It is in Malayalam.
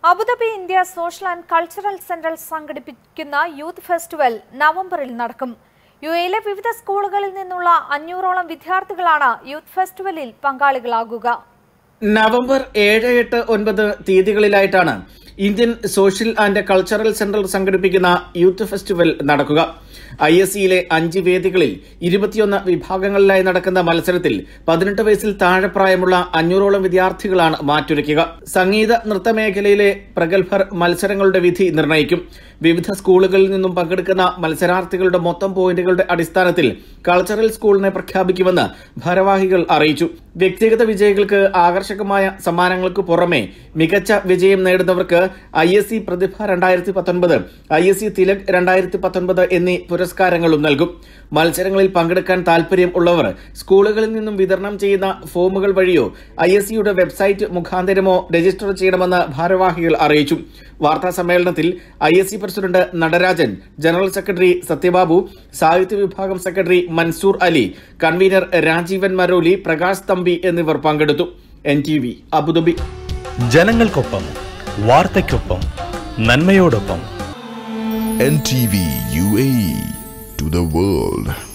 Abu Dhabi India social and cultural centre സംഘടിപ്പിക്കുന്ന യൂത്ത് ഫെസ്റ്റിവൽ നവംബറിൽ നടക്കും യു എയിലെ വിവിധ സ്കൂളുകളിൽ നിന്നുള്ള അഞ്ഞൂറോളം വിദ്യാർത്ഥികളാണ് യൂത്ത് ഫെസ്റ്റിവലിൽ പങ്കാളികളാകുക നവംബർ ഏഴ് എട്ട് ഒൻപത് തീയതികളിലായിട്ടാണ് Indian social and cultural centre സംഘടിപ്പിക്കുന്ന യൂത്ത് ഫെസ്റ്റിവൽ നടക്കുക ഐ എസ് സിയിലെ അഞ്ച് വേദികളിൽ ഇരുപത്തിയൊന്ന് വിഭാഗങ്ങളിലായി നടക്കുന്ന മത്സരത്തിൽ പതിനെട്ട് വയസ്സിൽ താഴെ പ്രായമുള്ള അഞ്ഞൂറോളം വിദ്യാർത്ഥികളാണ് മാറ്റുരയ്ക്കുക സംഗീത നൃത്ത മേഖലയിലെ പ്രഗത്ഭർ മത്സരങ്ങളുടെ വിധി നിർണ്ണയിക്കും വിവിധ സ്കൂളുകളിൽ നിന്നും പങ്കെടുക്കുന്ന മത്സരാർത്ഥികളുടെ മൊത്തം പോയിന്റുകളുടെ അടിസ്ഥാനത്തിൽ കൾച്ചറൽ സ്കൂളിനെ പ്രഖ്യാപിക്കുമെന്ന് ഭാരവാഹികൾ അറിയിച്ചു വ്യക്തിഗത വിജയികൾക്ക് ആകർഷകമായ സമ്മാനങ്ങൾക്ക് പുറമെ മികച്ച വിജയം നേടുന്നവർക്ക് ഐ എസ് സി പ്രതിഭ രണ്ടായിരത്തി പത്തൊൻപത് ഐ എസ് സി തിലക് രണ്ടായിരത്തി പത്തൊൻപത് എന്നീ പുരസ്കാരങ്ങളും നൽകും മത്സരങ്ങളിൽ പങ്കെടുക്കാൻ താൽപര്യം ഉള്ളവർ സ്കൂളുകളിൽ നിന്നും വിതരണം ചെയ്യുന്ന ഫോമുകൾ വഴിയോ ഐ എസ് സിയുടെ വെബ്സൈറ്റ് മുഖാന്തരമോ രജിസ്റ്റർ ചെയ്യണമെന്ന് ഭാരവാഹികൾ അറിയിച്ചു വാർത്താ സമ്മേളനത്തിൽ I S C president Natarajan general secretary Sathyababu സാഹിത്യ വിഭാഗം സെക്രട്ടറി മൻസൂർ അലി കൺവീനർ രാജീവൻ മരോലി പ്രകാശ് തമ്പി എന്നിവർ പങ്കെടുത്തു എൻ ടി വി അബുദാബി ജനങ്ങൾക്കൊപ്പം വാർത്തയ്ക്കൊപ്പം നന്മയോടൊപ്പം NTV UAE to the world.